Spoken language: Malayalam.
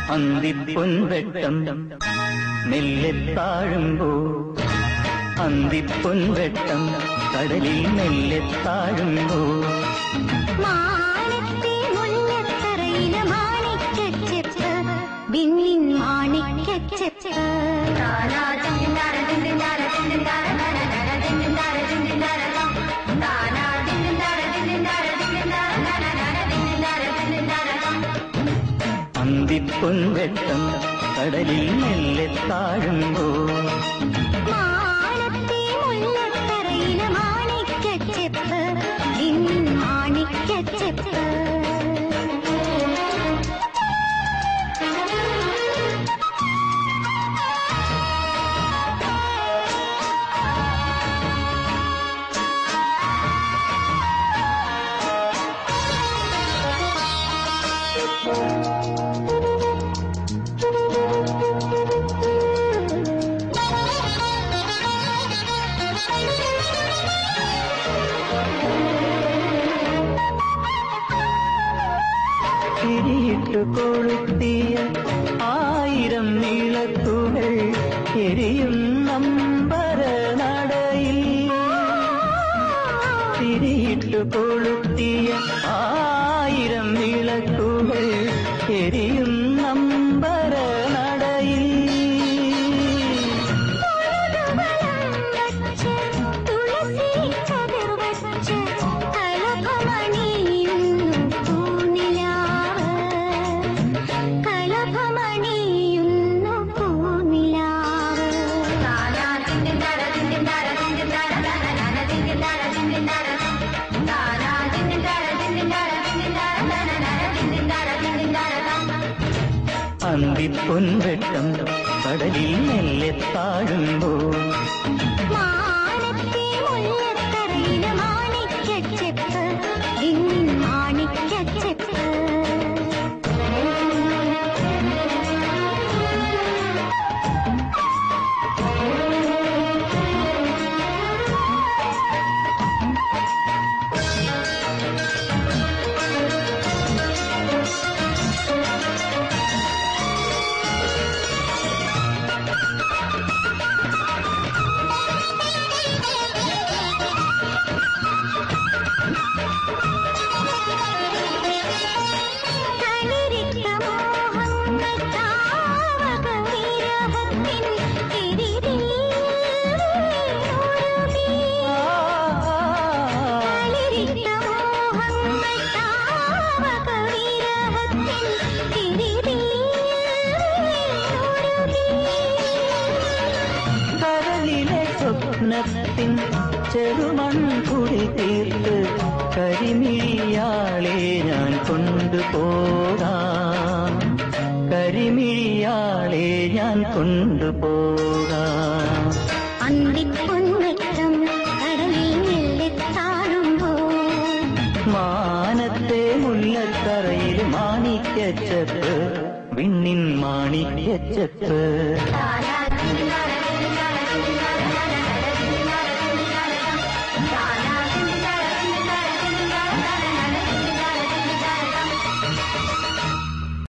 അന്തിപ്പൊൻവെട്ടം മെല്ലെ താഴുമ്പോ അന്തിപ്പൊൻവെട്ടം കടലിൽ മെല്ലെ താഴുമ്പോ മാനത്തെ മുല്ലത്തറയിലെ മാണിക്കച്ചെപ്പ് വിണ്ണിൻ മാണിക്കച്ചെപ്പ് അന്തിപ്പൊൻവെട്ടം കടലിൽ മെല്ലെ താഴുമ്പോ മാനത്തെ മുല്ലത്തറയിലെ മാണിക്കച്ചെപ്പ് വിണ്ണിൻ മാണിക്കച്ചെപ്പ് തിരിയിട്ടു കൊളുത്തിയ ആയിരം നീളത്തുകൾ എരിയും നമ്പര നടയിൽ തിരിയിട്ടു കൊളുത്തിയ ആയിരം വിളക്കുകൾ എരിയും നമ്പര നടയിൽ തുളസി കതിർ വച്ച് കലഭമണിയുന്നു പൂനിലാവ് കലഭമണിയുന്നു പൂനിലാവ് അന്തിപ്പൊൻവെട്ടം കടലിൽ മെല്ലെ താഴുമ്പോ മാനത്തെ മുല്ലത്തറയിലെ മാണിക്കച്ചെപ്പ് വിണ്ണിൻ മാണിക്കച്ചെപ്പ് തളിരിട്ട മോഹങ്ങൾ താവക വിരഹത്തിൻ തിരിതിൽ ഒഴുകി. തളിരിട്ട മോഹങ്ങൾ താവക വിരഹത്തിൻ തിരിതിൽ ഒഴുകി. കരളിലെ സ്വപ്നത്തിൻ ചെറുമൺകുടി തീർത്ത് കരിമിഴിയാളെ ഞാൻ കൊണ്ടുപോകാം കരിമിഴിയാളെ ഞാൻ കൊണ്ടുപോകാം അന്തിപ്പൊൻവെട്ടം കടലിൽ മെല്ലെ താഴുമ്പോൾ മാനത്തെ മുല്ലത്തറയിൽ മാണിക്യച്ചപ്പ് വിണ്ണിൻ മാണിക്യച്ചപ്പ് താരാ